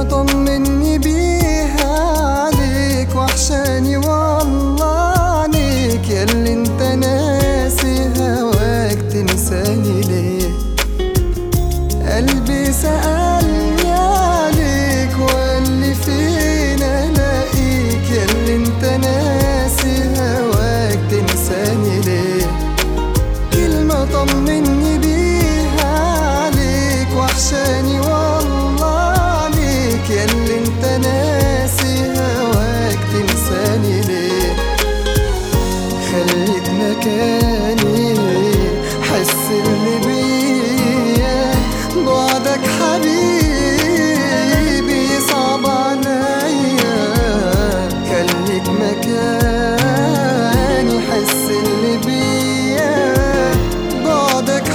كلمة طمني بيها عليك وحشاني والله عنيك ياللي انت ناسي هواك تنساني ليه قلبي سألني عليك وقال لي فين الاقيك ياللي انت ناسي هواك تنساني ليه كلمة طمني بيها عليك وحشاني والله عليك ياللي انت ناسي هواك تنساني ليه خليك مكاني حس اللي بيا بعدك حبيبي صعب عليا خليك مكاني حس اللي بيا بعدك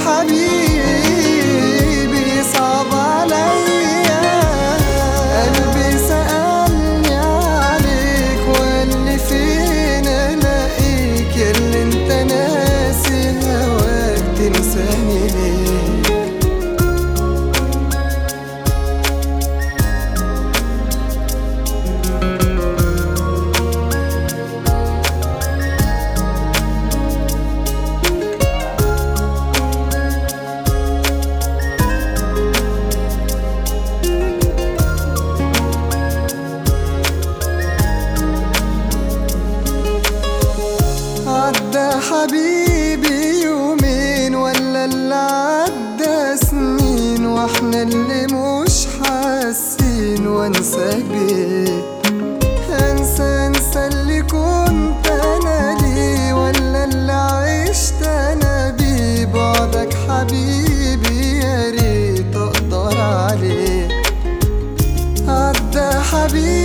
حبيبي صعب عليا قلبي سألني عليك وقال لي فين الاقيك ياللي انت ناسي هواك تنساني ليه عدى حبيبي يومين ولا اللي عدى سنين واحنا اللي مش حاسين وانساك بيه انسى انسى اللي كنت انا ليه ولا اللي عشت انا بيه بعدك حبيبي يا ريت اقدر عليه عدى حبيبي